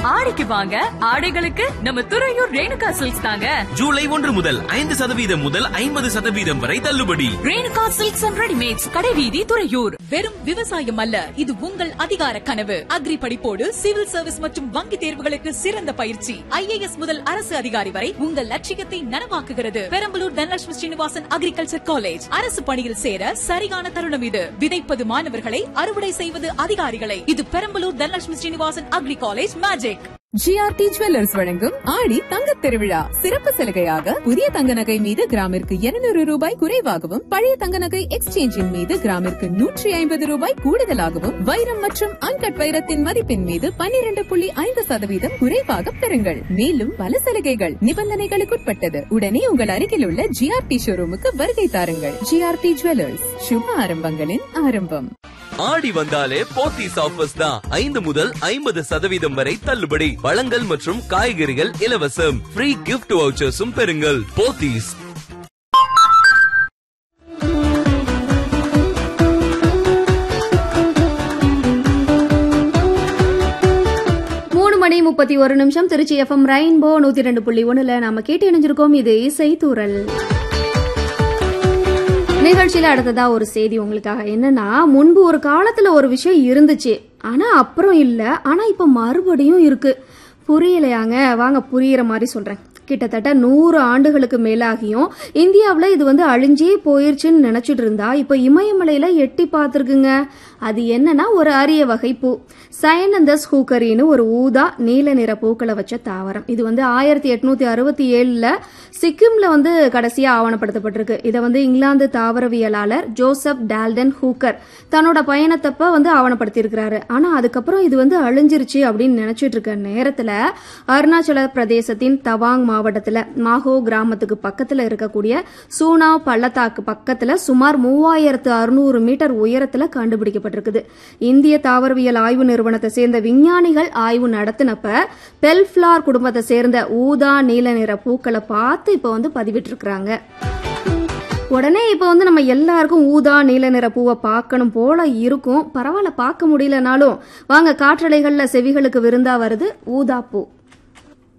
ஆடிக்கு வாங்க ஆடைகளுக்கு நம்ம துறையூர் ரேணுகா சில்க்ஸ் தாங்க ஜூலை ஒன்று முதல் ஐந்து சதவீதம் முதல் ஐம்பது சதவீதம் வரை தள்ளுபடி ரேணுகா சில்க்ஸ் அண்ட் ரெடிமேட்ஸ் கடைவீதி துறையூர் வெறும் விவசாயம் அல்ல இது உங்கள் அதிகார கனவு அக்ரி படிப்போடு சிவில் சர்வீஸ் மற்றும் வங்கி தேர்வுகளுக்கு சிறந்த பயிற்சி ஐஏஎஸ் முதல் அரசு அதிகாரி வரை உங்கள் லட்சியத்தை நனவாக்குகிறது பெரம்பலூர் தனலட்சுமி ஸ்ரீனிவாசன் அக்ரிகல்ச்சர் காலேஜ் அரசு பணியில் சேர சரியான தருணம் இது விதைப்பது மாணவர்களை அறுவடை செய்வது அதிகாரிகளை இது Perambalur Dhanalakshmi Srinivasan agri college magic GRT jewellers வழங்கும் ஆடி தங்கத் திருவிழா சிறப்பு சலுகையாக புதிய தங்க நகை மீது கிராமிற்கு 200 ரூபாய் குறைவாகவும் பழைய தங்க நகை எக்ஸ்சேஞ்சின் மீது கிராமிற்கு நூற்றி ஐம்பது ரூபாய் கூடுதலாகவும் வைரம் மற்றும் அன்கட் வைரத்தின் மதிப்பின் மீது 12.5% புள்ளி ஐந்து சதவீதம் குறைவாக பெறுங்கள் மேலும் பல சலுகைகள் நிபந்தனைகளுக்குட்பட்டது உடனே உங்கள் அருகில் உள்ள ஜிஆர்டி ஷோரூமுக்கு வருகை தாருங்கள் ஜிஆர்டி ஜுவல்லர்ஸ் சுப ஆரம்பங்களின் ஆரம்பம் ஆடி வந்தாலே போத்தீஸ் ஆஃபர்ஸ் தான் ஐந்து முதல் ஐம்பது சதவீதம் வரை தள்ளுபடி பழங்கள் மற்றும் காய்கறிகள் இலவசம் ஃப்ரீ கிஃப்ட் வவுச்சர்ஸும் பெறுங்கள் போத்தீஸ் மூணு மணி முப்பத்தி ஒரு நிமிஷம் திருச்சி எஃப்எம் ரெயின்போ நூத்தி ரெண்டு புள்ளி ஒண்ணுல நாம கேட்டு இணைஞ்சிருக்கோம் இது இசை தூரல் நிகழ்ச்சியில அடுத்ததா ஒரு செய்தி உங்களுக்காக என்னன்னா முன்பு ஒரு காலத்துல ஒரு விஷயம் இருந்துச்சு ஆனா அப்புறம் இல்ல ஆனா இப்ப மறுபடியும் இருக்கு புரியலையாங்க வாங்க புரியுற மாதிரி சொல்றேன் கிட்டத்தட்ட நூறு ஆண்டுகளுக்கு மேலாகியும் இந்தியாவில் இது வந்து அழிஞ்சே போயிருச்சுன்னு நினைச்சிட்டு இருந்தா இப்போ இமயமலையில எட்டி பார்த்துருக்குங்க அது என்னன்னா ஒரு அரிய வகை பூ சயனந்தஸ் ஹூக்கரின்னு ஒரு ஊதா நீல நிற பூக்களை வச்ச தாவரம் இது வந்து ஆயிரத்தி எட்நூத்தி அறுபத்தி ஏழுல சிக்கிம்ல வந்து கடைசியா ஆவணப்படுத்தப்பட்டிருக்கு இதை வந்து இங்கிலாந்து தாவரவியலாளர் ஜோசப் டால்டன் ஹூக்கர் தன்னோட பயணத்தப்ப வந்து ஆவணப்படுத்தியிருக்கிறாரு ஆனா அதுக்கப்புறம் இது வந்து அழிஞ்சிருச்சு அப்படின்னு நினைச்சிட்டு இருக்க நேரத்துல அருணாச்சல பிரதேசத்தின் தவாங் மாவட்டத்துல மாஹோ கிராமத்துக்கு பக்கத்துல இருக்கக்கூடிய சூனாவ் பள்ளத்தாக்கு பக்கத்துல சுமார் மூவாயிரத்து அறுநூறு மீட்டர் உயரத்துல கண்டுபிடிக்கப்பட்டிருக்குது இந்திய தாவரவியல் ஆய்வு நிறுவனத்தை சேர்ந்த விஞ்ஞானிகள் ஆய்வு நடத்தினப்ப பெல்ஃபிளார் குடும்பத்தை சேர்ந்த ஊதா நீல நிற பூக்களை பார்த்து இப்ப வந்து பதிவிட்டிருக்கிறாங்க உடனே இப்போ வந்து நம்ம எல்லாருக்கும் ஊதா நீல நிற பூவை பார்க்கணும் போல இருக்கும் பரவாயில்ல பார்க்க முடியலனாலும் வாங்க காற்றலைகள்ல செவிகளுக்கு விருந்தா வருது ஊதா பூ